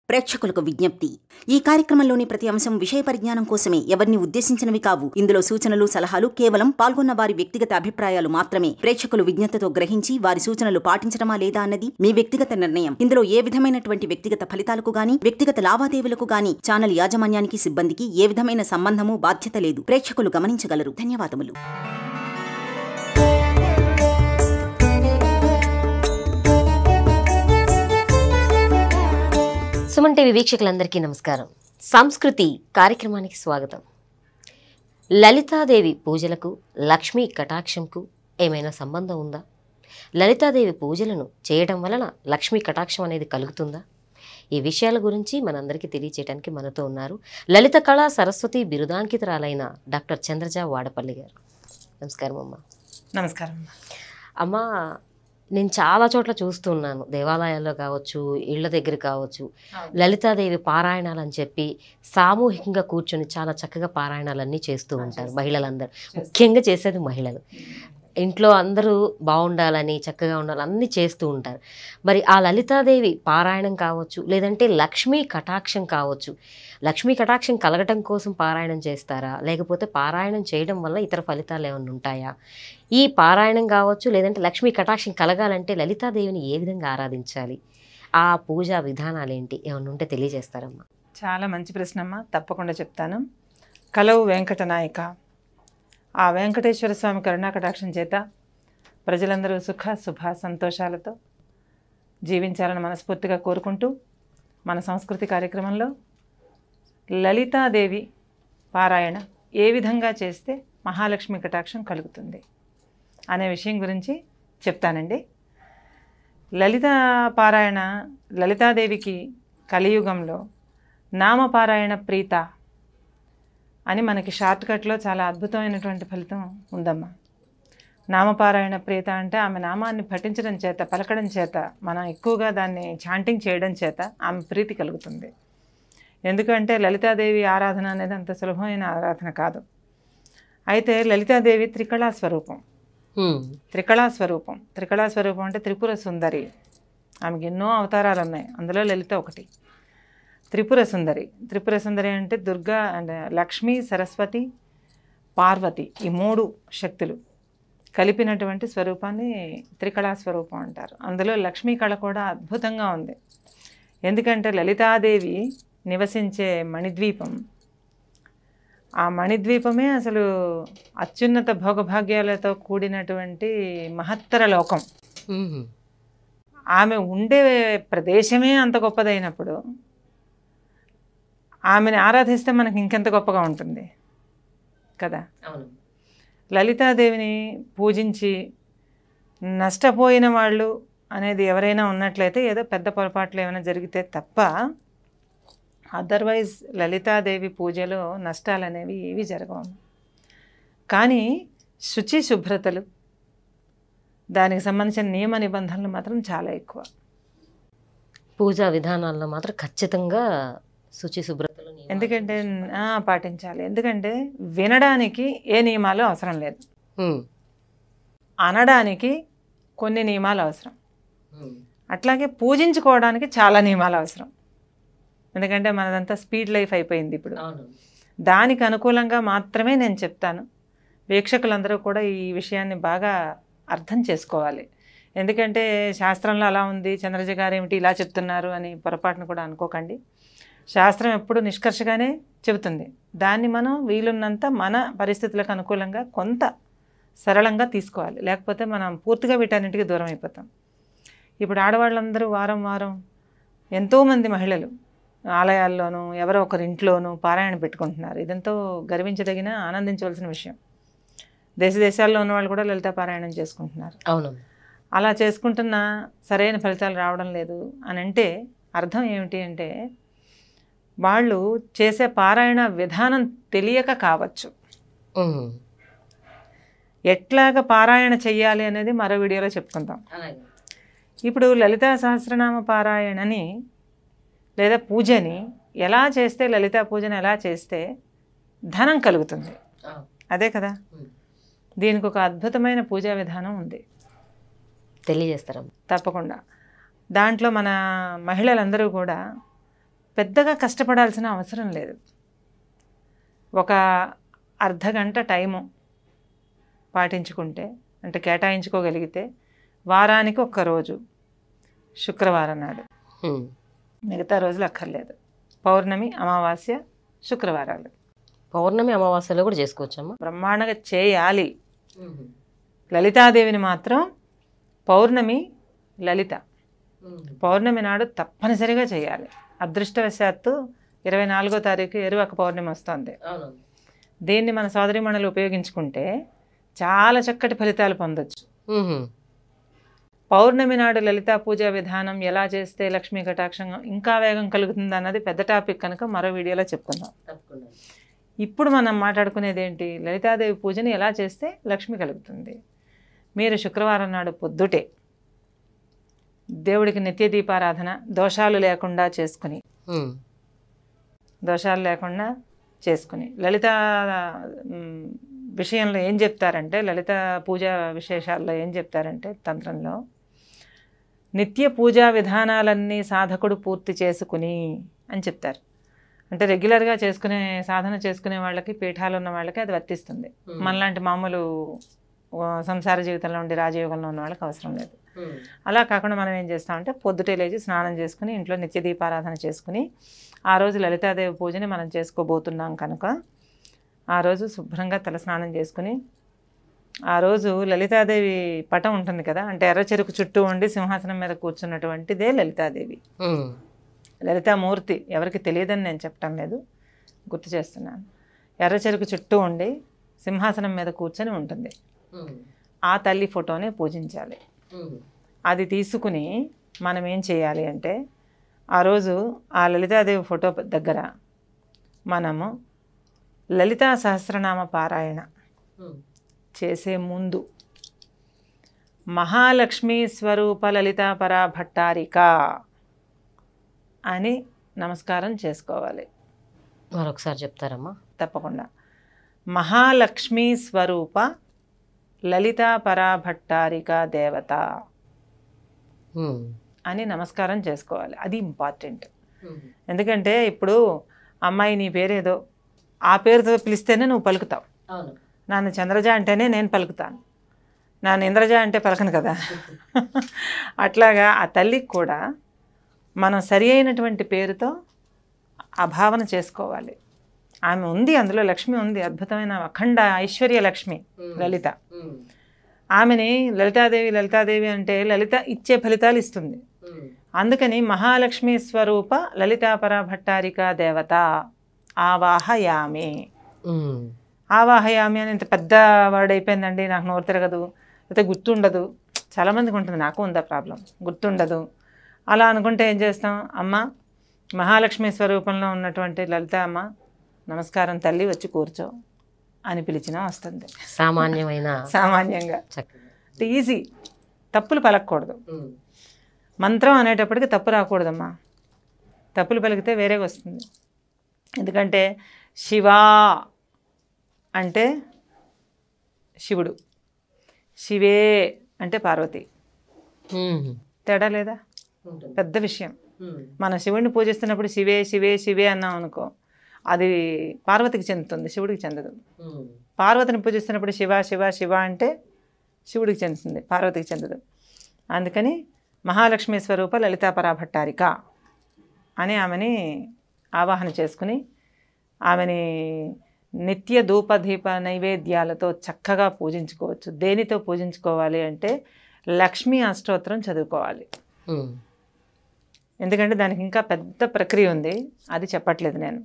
ప్రేక్షకులకు విజ్ఞప్తి ఈ కార్యక్రమంలోని ప్రతి అంశం విషయ పరిజ్ఞానం కోసమే ఎవరిని ఉద్దేశించినవి కావు ఇందులో సూచనలు సలహాలు కేవలం పాల్గొన్న వారి వ్యక్తిగత అభిప్రాయాలు మాత్రమే ప్రేక్షకులు విజ్ఞతతో గ్రహించి వారి సూచనలు పాటించడమా లేదా అన్నది మీ వ్యక్తిగత నిర్ణయం ఇందులో ఏ విధమైనటువంటి వ్యక్తిగత ఫలితాలకు గాని వ్యక్తిగత లావాదేవీలకు గాని ఛానల్ యాజమాన్యానికి సిబ్బందికి ఏ విధమైన సంబంధము బాధ్యత లేదు ప్రేక్షకులు గమనించగలరు ధన్యవాదములు సుమన్ టీవీ వీక్షకులందరికీ నమస్కారం సంస్కృతి కార్యక్రమానికి స్వాగతం లలితాదేవి పూజలకు లక్ష్మీ కటాక్షంకు ఏమైనా సంబంధం ఉందా లలితాదేవి పూజలను చేయడం వలన లక్ష్మీ కటాక్షం అనేది కలుగుతుందా ఈ విషయాల గురించి మనందరికీ తెలియచేయడానికి మనతో ఉన్నారు లలిత కళా సరస్వతి బిరుదాంకితురాలైన డాక్టర్ చంద్రజ వాడపల్లి గారు నమస్కారం అమ్మ నమస్కారం అమ్మ నేను చాలా చోట్ల చూస్తున్నాను దేవాలయాల్లో కావచ్చు ఇళ్ళ దగ్గర కావచ్చు లలితాదేవి పారాయణాలు అని చెప్పి సామూహికంగా కూర్చొని చాలా చక్కగా పారాయణాలన్నీ చేస్తూ ఉంటారు మహిళలందరూ ముఖ్యంగా చేసేది మహిళలు ఇంట్లో అందరూ బాగుండాలని చక్కగా ఉండాలని అన్నీ చేస్తూ ఉంటారు మరి ఆ లలితాదేవి పారాయణం కావచ్చు లేదంటే లక్ష్మీ కటాక్షం కావచ్చు లక్ష్మీ కటాక్షం కలగటం కోసం పారాయణం చేస్తారా లేకపోతే పారాయణం చేయడం వల్ల ఇతర ఫలితాలు ఏమైనా ఉంటాయా ఈ పారాయణం కావచ్చు లేదంటే లక్ష్మీ కటాక్షం కలగాలంటే లలితాదేవిని ఏ విధంగా ఆరాధించాలి ఆ పూజా విధానాలు ఏంటి ఏమైనా ఉంటే తెలియజేస్తారమ్మా చాలా మంచి ప్రశ్న అమ్మా తప్పకుండా చెప్తాను కలవు వెంకట నాయక ఆ వెంకటేశ్వర స్వామి కరుణా కటాక్షం చేత ప్రజలందరూ సుఖ శుభ సంతోషాలతో జీవించాలని మనస్ఫూర్తిగా కోరుకుంటూ మన సంస్కృతి కార్యక్రమంలో లలితాదేవి పారాయణ ఏ విధంగా చేస్తే మహాలక్ష్మి కటాక్షం కలుగుతుంది అనే విషయం గురించి చెప్తానండి లలిత పారాయణ లలితాదేవికి కలియుగంలో నామపారాయణ ప్రీత అని మనకి షార్ట్కట్లో చాలా అద్భుతమైనటువంటి ఫలితం ఉందమ్మా నామపారాయణ ప్రీత అంటే ఆమె నామాన్ని పఠించడం చేత పలకడం చేత మనం ఎక్కువగా దాన్ని చాంటింగ్ చేయడం చేత ఆమె ప్రీతి కలుగుతుంది ఎందుకంటే లలితాదేవి ఆరాధన అనేది అంత సులభమైన ఆరాధన కాదు అయితే లలితాదేవి త్రికళా స్వరూపం త్రికళా స్వరూపం త్రికళా స్వరూపం అంటే త్రిపుర సుందరి ఆమెకి ఎన్నో అవతారాలు ఉన్నాయి అందులో లలిత ఒకటి త్రిపుర సుందరి త్రిపుర సుందరి అంటే దుర్గా అంటే లక్ష్మి సరస్వతి పార్వతి ఈ మూడు శక్తులు కలిపినటువంటి స్వరూపాన్ని త్రికళా స్వరూపం అంటారు అందులో లక్ష్మీ కళ కూడా అద్భుతంగా ఉంది ఎందుకంటే లలితాదేవి నివసించే మణిద్వీపం ఆ మణిద్వీపమే అసలు అత్యున్నత భోగభాగ్యాలతో కూడినటువంటి మహత్తర లోకం ఆమె ఉండే ప్రదేశమే అంత గొప్పదైనప్పుడు ఆమెను ఆరాధిస్తే మనకి ఇంకెంత గొప్పగా ఉంటుంది కదా అవును లలితాదేవిని పూజించి నష్టపోయిన వాళ్ళు అనేది ఎవరైనా ఉన్నట్లయితే ఏదో పెద్ద పొరపాట్లు ఏమైనా జరిగితే తప్ప అదర్వైజ్ లలితాదేవి పూజలో నష్టాలు అనేవి ఏవి జరగవు కానీ శుచి శుభ్రతలు దానికి సంబంధించిన నియమ నిబంధనలు మాత్రం చాలా ఎక్కువ పూజా విధానాల్లో మాత్రం ఖచ్చితంగా శుచి శుభ్రతలు నియమాలు ఎందుకంటే ఆ, పాటించాలి ఎందుకంటే వినడానికి ఏ నియమాలు అవసరం లేదు ఉమ్, అనడానికి కొన్ని నియమాలు అవసరం ఉమ్, అట్లాగే పూజించుకోవడానికి చాలా నియమాలు అవసరం ఎందుకంటే మనదంతా స్పీడ్ లైఫ్ అయిపోయింది ఇప్పుడు అవును దానికి అనుకూలంగా మాత్రమే నేను చెప్తాను వీక్షకులందరూ కూడా ఈ విషయాన్ని బాగా అర్థం చేసుకోవాలి ఎందుకంటే శాస్త్రంలో అలా ఉంది చంద్రజ గారు ఏమిటి ఇలా చెప్తున్నారు అని పొరపాటును కూడా అనుకోకండి శాస్త్రం ఎప్పుడు నిష్కర్షగానే చెబుతుంది దాన్ని మనం వీలున్నంత మన పరిస్థితులకు అనుకూలంగా కొంత సరళంగా తీసుకోవాలి లేకపోతే మనం పూర్తిగా వీటన్నిటికీ దూరం అయిపోతాం ఇప్పుడు ఆడవాళ్ళందరూ వారం వారం ఎంతోమంది మహిళలు ఆలయాల్లోనూ ఎవరో ఒకరి ఇంట్లోనూ పారాయణ పెట్టుకుంటున్నారు ఇదంతో గర్వించదగిన ఆనందించవలసిన విషయం దేశ దేశాల్లో ఉన్న వాళ్ళు కూడా లలిత పారాయణం చేసుకుంటున్నారు అవును అలా చేసుకుంటున్నా సరైన ఫలితాలు రావడం లేదు అని అంటే అర్థం ఏమిటి అంటే వాళ్ళు చేసే పారాయణ విధానం తెలియక కావచ్చు ఉమ్, ఎట్లాగ పారాయణ చెయ్యాలి అనేది మరో వీడియోలో చెప్పుకుందాం అలాగే ఇప్పుడు లలితా సహస్రనామ పారాయణని లేదా పూజని ఎలా చేస్తే లలితా పూజని ఎలా చేస్తే ధనం కలుగుతుంది ఆ, అదే కదా ఉమ్. దీనికి ఒక అద్భుతమైన పూజా విధానం ఉంది తెలియజేస్తారమ్మా తప్పకుండా దాంట్లో మన మహిళలందరూ కూడా పెద్దగా కష్టపడాల్సిన అవసరం లేదు ఒక అర్ధ గంట టైము పాటించుకుంటే అంటే కేటాయించుకోగలిగితే వారానికి ఒక్క రోజు శుక్రవారం నాడు ఉమ్. మిగతా రోజులు అక్కర్లేదు పౌర్ణమి అమావాస్య శుక్రవారాలు పౌర్ణమి అమావాస్యలో కూడా చేసుకోవచ్చమ్మా బ్రహ్మాండంగా చేయాలి లలితాదేవిని మాత్రం పౌర్ణమి లలిత పౌర్ణమి నాడు తప్పనిసరిగా చేయాలి అదృష్టవశాత్తు ఇరవై నాలుగో తారీఖు ఎరువక పౌర్ణమి వస్తుంది దీన్ని మన సోదరిమణులు ఉపయోగించుకుంటే చాలా చక్కటి ఫలితాలు పొందొచ్చు ఉహు. పౌర్ణమి నాడు లలితా పూజా విధానం ఎలా చేస్తే లక్ష్మీ కటాక్షం ఇంకా వేగం కలుగుతుంది అన్నది పెద్ద టాపిక్ కనుక మరో వీడియోలో చెప్పుకుందాం ఇప్పుడు మనం మాట్లాడుకునేది ఏంటి లలితాదేవి పూజని ఎలా చేస్తే లక్ష్మి కలుగుతుంది మీరు శుక్రవారం నాడు పొద్దుటే దేవుడికి నిత్య దీపారాధన దోషాలు లేకుండా చేసుకుని ఉమ్. దోషాలు లేకుండా చేసుకుని లలిత మ్, విషయంలో ఏం చెప్తారంటే లలిత పూజా విశేషాల్లో ఏం చెప్తారంటే తంత్రంలో నిత్య పూజా విధానాలన్నీ సాధకుడు పూర్తి చేసుకుని అని చెప్తారు అంటే రెగ్యులర్గా చేసుకునే సాధన చేసుకునే వాళ్ళకి పీఠాలు ఉన్న వాళ్ళకి అది వర్తిస్తుంది మనలాంటి మామూలు ఆ, సంసార జీవితంలో ఉండి రాజయోగంలో ఉన్న వాళ్ళకి అవసరం లేదు ఉమ్. అలా కాకుండా మనం ఏం చేస్తామంటే పొద్దుటే లేచి స్నానం చేసుకుని ఇంట్లో నిత్య దీపారాధన చేసుకుని ఆ రోజు లలితాదేవి పూజని మనం చేసుకోబోతున్నాం కనుక ఆ రోజు శుభ్రంగా తల స్నానం చేసుకుని ఆ రోజు లలితాదేవి పటం ఉంటుంది కదా అంటే ఎర్ర చెరుకు చుట్టూ ఉండి సింహాసనం మీద కూర్చున్నటువంటిదే లలితాదేవి ఉమ్. లలితామూర్తి ఎవరికి తెలియదని నేను చెప్పటం లేదు గుర్తు చేస్తున్నాను ఎర్ర చెరుకు చుట్టూ ఉండి సింహాసనం మీద కూర్చొని ఉంటుంది ఉమ్. ఆ తల్లి ఫోటోని పూజించాలి ఉమ్. అది తీసుకుని మనం ఏం చేయాలి అంటే ఆ రోజు ఆ లలితాదేవి ఫోటో దగ్గర మనము లలితా సహస్రనామ పారాయణ ఉమ్. చేసే ముందు మహాలక్ష్మీ స్వరూప లలితా పరా భట్టారిక అని నమస్కారం చేసుకోవాలి మరొకసారి చెప్తారమ్మా తప్పకుండా మహాలక్ష్మీ స్వరూప లలితా పరా భట్టారిక దేవత ఉమ్. అని నమస్కారం చేసుకోవాలి అది ఇంపార్టెంట్ ఉమ్. ఎందుకంటే ఇప్పుడు అమ్మాయి నీ పేరేదో ఆ పేరుతో పిలిస్తేనే నువ్వు పలుకుతావు అవును నన్ను చంద్రజ అంటేనే నేను పలుకుతాను నన్ను ఇంద్రజ అంటే పలకను కదా అట్లాగా ఆ తల్లికి కూడా మనం సరి అయినటువంటి పేరుతో ఆ భావన చేసుకోవాలి ఆమె ఉంది అందులో లక్ష్మి ఉంది అద్భుతమైన అఖండ ఐశ్వర్య లక్ష్మి లలిత ఉమ్. ఆమెని లలితాదేవి లలితాదేవి అంటే లలిత ఇచ్చే ఫలితాలు ఇస్తుంది ఉమ్. అందుకని మహాలక్ష్మి స్వరూప లలితాపర భట్టారిక దేవత ఆవాహయామి ఉమ్. ఆవాహయామి అని ఇంత పెద్ద వర్డ్ అయిపోయిందండి నాకు నోరు తిరగదు లేకపోతే గుర్తుండదు చాలామందికి ఉంటుంది నాకు ఉందా ప్రాబ్లం గుర్తుండదు అలా అనుకుంటే ఏం చేస్తాం అమ్మ మహాలక్ష్మి స్వరూపంలో ఉన్నటువంటి లలిత అమ్మ నమస్కారం తల్లి వచ్చి కూర్చో అని పిలిచినా వస్తుంది సామాన్యమైన సామాన్యంగా చక్కగా ఈజీ తప్పులు పలకూడదు ఉమ్. మంత్రం అనేటప్పటికి తప్పు రాకూడదమ్మా తప్పులు పలికితే వేరేగా వస్తుంది ఎందుకంటే శివా అంటే శివుడు శివే అంటే పార్వతి ఉమ్. తేడా లేదా ఉంటుంది. పెద్ద విషయం ఉమ్. మన శివుడిని పూజిస్తున్నప్పుడు శివే శివే శివే అన్నాం అనుకో అది పార్వతికి చెందుతుంది శివుడికి చెందదు ఉమ్. పార్వతిని పూజిస్తున్నప్పుడు శివ శివ శివ అంటే శివుడికి చెందుతుంది పార్వతికి చెందదు అందుకని మహాలక్ష్మి స్వరూప లలితా పరాభట్టారిక అని ఆమెని ఆవాహన చేసుకుని ఆమెని నిత్య ధూప దీప నైవేద్యాలతో చక్కగా పూజించుకోవచ్చు దేనితో పూజించుకోవాలి అంటే లక్ష్మీ అష్టోత్తరం చదువుకోవాలి ఉమ్. ఎందుకంటే దానికి ఇంకా పెద్ద ప్రక్రియ ఉంది అది చెప్పట్లేదు నేను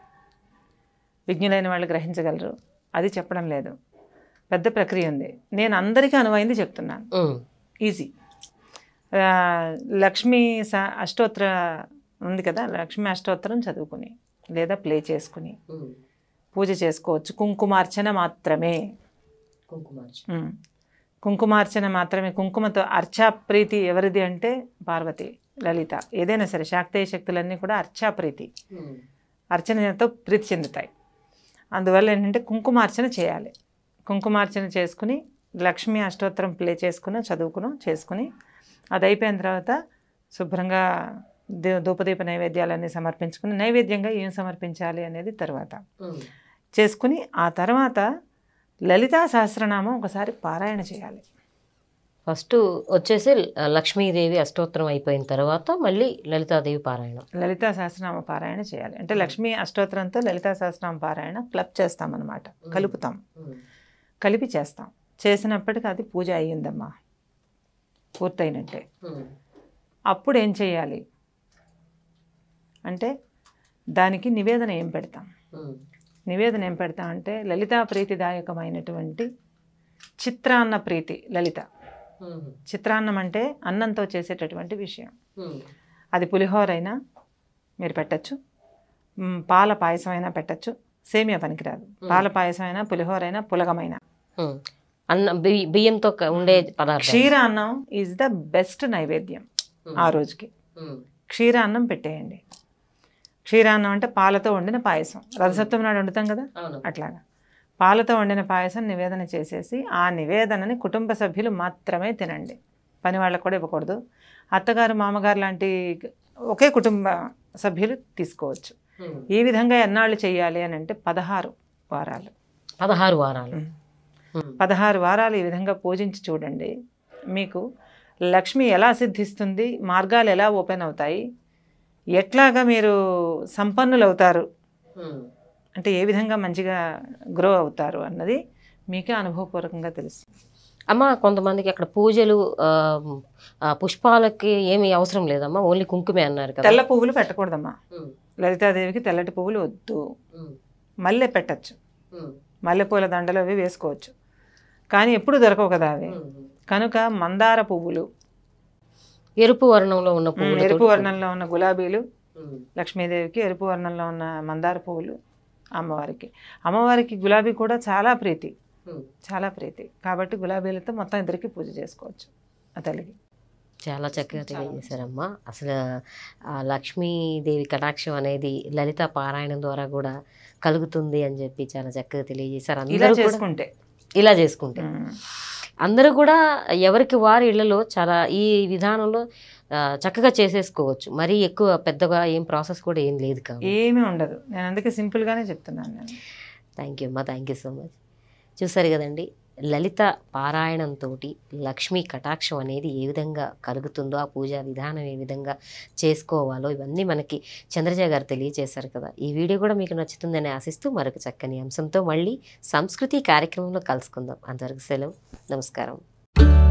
విజ్ఞులైన వాళ్ళు గ్రహించగలరు అది చెప్పడం లేదు పెద్ద ప్రక్రియ ఉంది నేను అందరికీ అనువైంది చెప్తున్నాను ఉమ్. ఈజీ ఆ, లక్ష్మీ స అష్టోత్తర ఉంది కదా లక్ష్మీ అష్టోత్తరం చదువుకుని లేదా ప్లే చేసుకుని ఉమ్. పూజ చేసుకోవచ్చు కుంకుమార్చన మాత్రమే కుంకుమార్చన ఉమ్. కుంకుమార్చన మాత్రమే కుంకుమతో అర్చా ప్రీతి ఎవరిది అంటే పార్వతి లలిత ఏదైనా సరే శాక్తేయ శక్తులన్నీ కూడా అర్చా ప్రీతి ఉమ్. అర్చనతో ప్రీతి చెందుతాయి అందువల్ల ఏంటంటే కుంకుమార్చన చేయాలి కుంకుమార్చన చేసుకుని లక్ష్మీ అష్టోత్తరం ప్లే చేసుకుని చదువుకుని చేసుకుని అది అయిపోయిన తర్వాత శుభ్రంగా దే- ధూపదీప నైవేద్యాలన్నీ సమర్పించుకుని నైవేద్యంగా ఏం సమర్పించాలి అనేది తర్వాత చేసుకుని ఆ తర్వాత లలితా సహస్రనామం ఒకసారి పారాయణ చేయాలి ఫస్ట్ వచ్చేసి ల- లక్ష్మీదేవి అష్టోత్తరం అయిపోయిన తర్వాత మళ్ళీ లలితాదేవి పారాయణం లలితా సహస్రనామ పారాయణ చేయాలి అంటే లక్ష్మీ అష్టోత్తరంతో లలితా సహస్రనామ పారాయణ క్లబ్ చేస్తాం అన్నమాట కలుపుతాం కలిపి చేస్తాం చేసినప్పటికీ అది పూజ అయ్యిందమ్మా పూర్తయినట్టే అప్పుడు ఏం చేయాలి అంటే దానికి నివేదన ఏం పెడతాం నివేదన ఏం పెడతాం అంటే లలితా ప్రీతిదాయకమైనటువంటి చిత్రాన్న ప్రీతి లలిత చిత్రాన్నం అంటే అన్నంతో చేసేటటువంటి విషయం అది పులిహోర అయినా మీరు పెట్టచ్చు మ్, పాల పాయసం అయినా పెట్టచ్చు సేమియా పనికిరాదు పాల పాయసం అయినా పులిహోర అయినా పులగమైనా ఉమ్. అన్న బియ్య- బియ్యంతో క- ఉండే పదార్థం క్షీరాన్నం ఈజ్ ద బెస్ట్ నైవేద్యం ఆ రోజుకి క్షీరాన్నం పెట్టేయండి క్షీరాన్నం అంటే పాలతో వండిన పాయసం రథసప్తమి నాడు వండుతాం కదా అవును అట్లాగా పాలతో వండిన పాయసం నివేదన చేసేసి ఆ నివేదనని కుటుంబ సభ్యులు మాత్రమే తినండి పని వాళ్ళకు కూడా ఇవ్వకూడదు అత్తగారు మామగారు లాంటి ఒకే కుటుంబ సభ్యులు తీసుకోవచ్చు ఈ విధంగా ఎన్నాళ్ళు చేయాలి అని అంటే పదహారు వారాలు పదహారు వారాలు ఉమ్. పదహారు వారాలు ఈ విధంగా పూజించి చూడండి మీకు లక్ష్మి ఎలా సిద్ధిస్తుంది మార్గాలు ఎలా ఓపెన్ అవుతాయి ఎట్లాగా మీరు సంపన్నులు అవుతారు ఉమ్. అంటే ఏ విధంగా మంచిగా గ్రో అవుతారు అన్నది మీకే అనుభవపూర్వకంగా తెలుసు అమ్మ కొంతమందికి అక్కడ పూజలు ఆ, ఆ, పుష్పాలకి ఏమి అవసరం లేదమ్మా ఓన్లీ కుంకుమే అన్నారు కదా తెల్ల పువ్వులు పెట్టకూడదమ్మా ఉమ్. లలితాదేవికి తెల్లటి పువ్వులు వద్దు ఉమ్. మల్లె పెట్టచ్చు ఉమ్. మల్లెపూల దండలు అవి వేసుకోవచ్చు కానీ ఎప్పుడు దొరకవు కదా అవి ఉమ్. కనుక మందార పువ్వులు ఎరుపు వర్ణంలో ఉన్న ఉమ్, పువ్వులు ఎరుపు వర్ణంలో ఉన్న గులాబీలు ఉమ్. లక్ష్మీదేవికి ఎరుపు వర్ణంలో ఉన్న మందార పువ్వులు అమ్మవారికి అమ్మవారికి గులాబీ కూడా చాలా ప్రీతి ఉమ్. చాలా ప్రీతి కాబట్టి గులాబీలతో మొత్తం ఇద్దరికి పూజ చేసుకోవచ్చు ఆ తల్లికి చాలా చక్కగా తెలియజేశారమ్మా అసలు ఆ లక్ష్మీదేవి కటాక్షం అనేది లలిత పారాయణం ద్వారా కూడా కలుగుతుంది అని చెప్పి చాలా చక్కగా తెలియజేశారు ఇలా అందరూ కూడా చేసుకుంటే ఇలా చేసుకుంటే ఉమ్, అందరూ కూడా ఎవరికి వారి ఇళ్లలో చాలా ఈ విధానంలో ఆ, చక్కగా చేసేసుకోవచ్చు మరీ ఎక్కువ పెద్దగా ఏం ప్రాసెస్ కూడా ఏం లేదు కాబట్టి ఏమీ ఉండదు నేను అందుకే సింపుల్గానే చెప్తున్నాను నేను థ్యాంక్ యూ అమ్మా థ్యాంక్ యూ సో మచ్ చూసారు కదండి లలిత పారాయణంతో లక్ష్మీ కటాక్షం అనేది ఏ విధంగా కలుగుతుందో ఆ పూజా విధానం ఏ విధంగా చేసుకోవాలో ఇవన్నీ మనకి చంద్రజ గారు తెలియజేశారు కదా ఈ వీడియో కూడా మీకు నచ్చుతుందని ఆశిస్తూ మరొక చక్కని అంశంతో మళ్ళీ సంస్కృతి కార్యక్రమంలో కలుసుకుందాం అంతవరకు సెలవు నమస్కారం